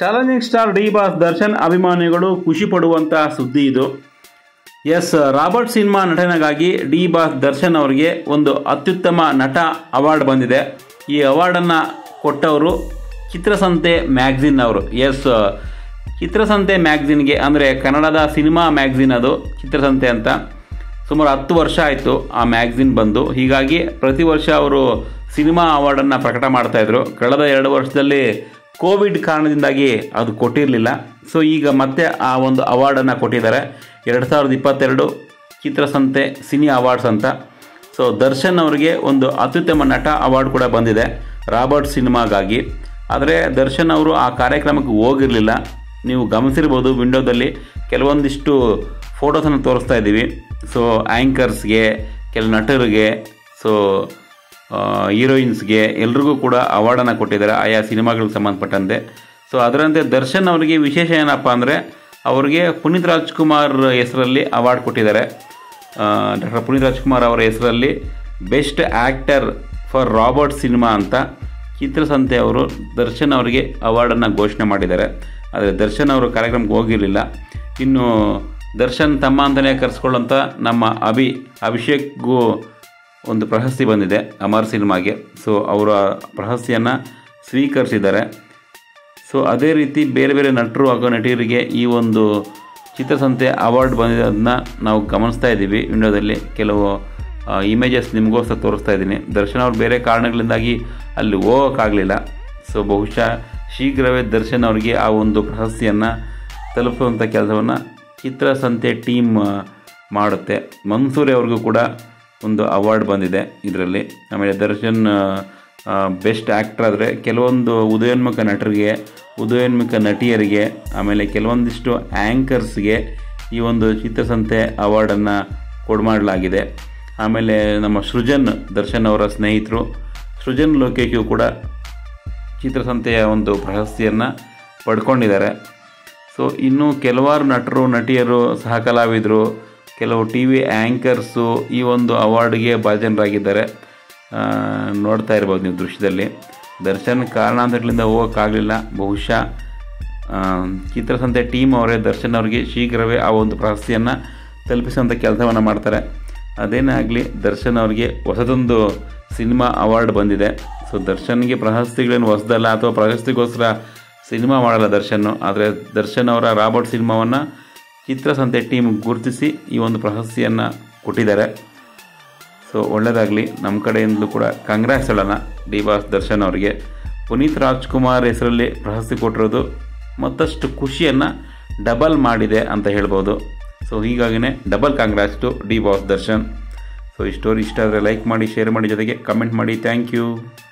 challenging star D boss Darshan ಅಭಿಮಾನಿಗಳು ಖುಷಿ ಪಡುವಂತಹ ಸುದ್ದಿ ಇದು ಎಸ್ ರಾಬರ್ಟ್ ಸಿನಿಮಾ ನಟನೆಗಾಗಿ ಡಿ ಬಾಸ್ ದರ್ಶನ್ ಅವರಿಗೆ ಒಂದು ಅತ್ಯುತ್ತಮ ನಟ ಅವಾರ್ಡ್ ಬಂದಿದೆ ಈ ಅವಾರ್ಡನ್ನು ಕೊಟ್ಟವರು ಚಿತ್ರಸಂತೆ ಮ್ಯಾಗ್ಝಿನ್ ಅವರು ಎಸ್ ಚಿತ್ರಸಂತೆ ಮ್ಯಾಗ್ಝಿನ್ಗೆ ಅಂದರೆ ಕನ್ನಡದ ಸಿನಿಮಾ ಮ್ಯಾಗ್ಝಿನ್ ಅದು ಚಿತ್ರಸಂತೆ ಅಂತ ಸುಮಾರು ಹತ್ತು ವರ್ಷ ಆಯಿತು ಆ ಮ್ಯಾಗ್ಝಿನ್ ಬಂದು ಹೀಗಾಗಿ ಪ್ರತಿ ವರ್ಷ ಅವರು ಸಿನಿಮಾ ಅವಾರ್ಡನ್ನು ಪ್ರಕಟ ಮಾಡ್ತಾಯಿದ್ರು ಕಳೆದ ಎರಡು ವರ್ಷದಲ್ಲಿ ಕೋವಿಡ್ ಕಾರಣದಿಂದಾಗಿ ಅದು ಕೊಟ್ಟಿರಲಿಲ್ಲ ಸೊ ಈಗ ಮತ್ತೆ ಆ ಒಂದು ಅವಾರ್ಡನ್ನು ಕೊಟ್ಟಿದ್ದಾರೆ ಎರಡು ಸಾವಿರದ ಇಪ್ಪತ್ತೆರಡು ಚಿತ್ರಸಂತೆ ಸಿನಿ ಅವಾರ್ಡ್ಸ್ ಅಂತ ಸೊ ದರ್ಶನ್ ಅವರಿಗೆ ಒಂದು ಅತ್ಯುತ್ತಮ ನಟ ಅವಾರ್ಡ್ ಕೂಡ ಬಂದಿದೆ ರಾಬರ್ಟ್ ಸಿನಿಮಾಗಾಗಿ ಆದರೆ ದರ್ಶನ್ ಅವರು ಆ ಕಾರ್ಯಕ್ರಮಕ್ಕೆ ಹೋಗಿರಲಿಲ್ಲ ನೀವು ಗಮನಿಸಿರ್ಬೋದು ವಿಂಡೋದಲ್ಲಿ ಕೆಲವೊಂದಿಷ್ಟು ಫೋಟೋಸನ್ನು ತೋರಿಸ್ತಾ ಇದ್ದೀವಿ ಸೊ ಆ್ಯಂಕರ್ಸ್ಗೆ ಕೆಲ ನಟರಿಗೆ ಸೊ ಹೀರೋಯಿನ್ಸ್ಗೆ ಎಲ್ರಿಗೂ ಕೂಡ ಅವಾರ್ಡನ್ನು ಕೊಟ್ಟಿದ್ದಾರೆ ಆಯಾ ಸಿನಿಮಾಗಳಿಗೆ ಸಂಬಂಧಪಟ್ಟಂತೆ ಸೊ ಅದರಂತೆ ದರ್ಶನ್ ಅವರಿಗೆ ವಿಶೇಷ ಏನಪ್ಪ ಅಂದರೆ ಅವರಿಗೆ ಪುನೀತ್ ರಾಜ್ಕುಮಾರ್ ಹೆಸರಲ್ಲಿ ಅವಾರ್ಡ್ ಕೊಟ್ಟಿದ್ದಾರೆ ಡಾಕ್ಟರ್ ಪುನೀತ್ ರಾಜ್ಕುಮಾರ್ ಅವರ ಹೆಸರಲ್ಲಿ ಬೆಸ್ಟ್ ಆ್ಯಕ್ಟರ್ ಫಾರ್ ರಾಬರ್ಟ್ ಸಿನಿಮಾ ಅಂತ ಚಿತ್ರಸಂತೆ ಅವರು ದರ್ಶನ್ ಅವರಿಗೆ ಅವಾರ್ಡನ್ನು ಘೋಷಣೆ ಮಾಡಿದ್ದಾರೆ ಆದರೆ ದರ್ಶನ್ ಅವರು ಕಾರ್ಯಕ್ರಮಕ್ಕೆ ಹೋಗಿರಲಿಲ್ಲ ಇನ್ನು ದರ್ಶನ್ ತಮ್ಮ ಅಂತಲೇ ಕರೆಸ್ಕೊಳ್ಳೋಂಥ ನಮ್ಮ ಅಭಿ ಅಭಿಷೇಕ್ಗೂ ಒಂದು ಪ್ರಶಸ್ತಿ ಬಂದಿದೆ ಅಮರ್ ಸಿನಿಮಾಗೆ ಸೊ ಅವರ ಪ್ರಶಸ್ತಿಯನ್ನು ಸ್ವೀಕರಿಸಿದ್ದಾರೆ ಸೊ ಅದೇ ರೀತಿ ಬೇರೆ ಬೇರೆ ನಟರು ಹಾಗೂ ನಟಿಯರಿಗೆ ಈ ಒಂದು ಚಿತ್ರಸಂತೆ ಅವಾರ್ಡ್ ಬಂದಿರೋದನ್ನ ನಾವು ಗಮನಿಸ್ತಾ ಇದ್ದೀವಿ ವಿಂಡೋದಲ್ಲಿ ಕೆಲವು ಇಮೇಜಸ್ ನಿಮಗೋಸ್ಕರ ತೋರಿಸ್ತಾ ಇದ್ದೀನಿ ದರ್ಶನ್ ಅವ್ರು ಬೇರೆ ಕಾರಣಗಳಿಂದಾಗಿ ಅಲ್ಲಿ ಹೋಗೋಕ್ಕಾಗಲಿಲ್ಲ ಸೊ ಬಹುಶಃ ಶೀಘ್ರವೇ ದರ್ಶನ್ ಅವರಿಗೆ ಆ ಒಂದು ಪ್ರಶಸ್ತಿಯನ್ನು ತಲುಪಿಸುವಂಥ ಕೆಲಸವನ್ನು ಚಿತ್ರಸಂತೆ ಟೀಮ್ ಮಾಡುತ್ತೆ ಮನ್ಸೂರಿ ಅವ್ರಿಗೂ ಕೂಡ ಒಂದು ಅವಾರ್ಡ್ ಬಂದಿದೆ ಇದರಲ್ಲಿ ಆಮೇಲೆ ದರ್ಶನ್ ಬೆಸ್ಟ್ ಆ್ಯಕ್ಟರ್ ಆದರೆ ಕೆಲವೊಂದು ಉದಯೋನ್ಮುಖ ನಟರಿಗೆ ಉದಯೋನ್ಮುಖ ನಟಿಯರಿಗೆ ಆಮೇಲೆ ಕೆಲವೊಂದಿಷ್ಟು ಆ್ಯಂಕರ್ಸ್ಗೆ ಈ ಒಂದು ಚಿತ್ರಸಂತೆ ಅವಾರ್ಡನ್ನು ಕೊಡಮಾಡಲಾಗಿದೆ ಆಮೇಲೆ ನಮ್ಮ ಸೃಜನ್ ದರ್ಶನ್ ಅವರ ಸ್ನೇಹಿತರು ಸೃಜನ್ ಲೋಕೇಶು ಕೂಡ ಚಿತ್ರಸಂತೆಯ ಒಂದು ಪ್ರಶಸ್ತಿಯನ್ನು ಪಡ್ಕೊಂಡಿದ್ದಾರೆ ಸೊ ಇನ್ನು ಕೆಲವಾರು ನಟರು ನಟಿಯರು ಸಹ ಕಲಾವಿದರು ಕೆಲವು ಟಿ ವಿ ಆ್ಯಂಕರ್ಸು ಈ ಒಂದು ಅವಾರ್ಡ್ಗೆ ಭಾಜನರಾಗಿದ್ದಾರೆ ನೋಡ್ತಾ ಇರ್ಬೋದು ನೀವು ದೃಶ್ಯದಲ್ಲಿ ದರ್ಶನ್ ಕಾರಣಾಂತರಗಳಿಂದ ಹೋಗೋಕ್ಕಾಗಲಿಲ್ಲ ಬಹುಶಃ ಚಿತ್ರಸಂತೆ ಟೀಮ್ ಅವರೇ ದರ್ಶನ್ ಅವರಿಗೆ ಶೀಘ್ರವೇ ಆ ಒಂದು ಪ್ರಶಸ್ತಿಯನ್ನು ತಲುಪಿಸುವಂಥ ಕೆಲಸವನ್ನು ಮಾಡ್ತಾರೆ ಅದೇನೇ ಆಗಲಿ ದರ್ಶನ್ ಅವರಿಗೆ ಹೊಸದೊಂದು ಸಿನಿಮಾ ಅವಾರ್ಡ್ ಬಂದಿದೆ ಸೊ ದರ್ಶನ್ಗೆ ಪ್ರಶಸ್ತಿಗಳೇನು ಹೊಸದಲ್ಲ ಅಥವಾ ಪ್ರಶಸ್ತಿಗೋಸ್ಕರ ಸಿನಿಮಾ ಮಾಡಲ್ಲ ದರ್ಶನ್ ಆದರೆ ದರ್ಶನ್ ಅವರ ರಾಬರ್ಟ್ ಸಿನಿಮಾವನ್ನು ಚಿತ್ರಸಂತೆ ಟೀಮ್ ಗುರುತಿಸಿ ಈ ಒಂದು ಪ್ರಶಸ್ತಿಯನ್ನು ಕೊಟ್ಟಿದ್ದಾರೆ ಸೊ ಒಳ್ಳೆಯದಾಗಲಿ ನಮ್ಮ ಕಡೆಯಿಂದಲೂ ಕೂಡ ಕಾಂಗ್ರೆಸ್ ಹೇಳೋಣ ಡಿ ಬಾಸ್ ದರ್ಶನ್ ಅವರಿಗೆ ಪುನೀತ್ ರಾಜ್ಕುಮಾರ್ ಹೆಸರಲ್ಲಿ ಪ್ರಶಸ್ತಿ ಕೊಟ್ಟಿರೋದು ಮತ್ತಷ್ಟು ಖುಷಿಯನ್ನು ಡಬಲ್ ಮಾಡಿದೆ ಅಂತ ಹೇಳ್ಬೋದು ಸೊ ಹೀಗಾಗಿನೇ double congrats to D boss Darshan so ಈ ಸ್ಟೋರಿ ಇಷ್ಟ ಆದರೆ ಲೈಕ್ ಮಾಡಿ ಶೇರ್ ಮಾಡಿ ಜೊತೆಗೆ ಕಮೆಂಟ್ ಮಾಡಿ ಥ್ಯಾಂಕ್ ಯು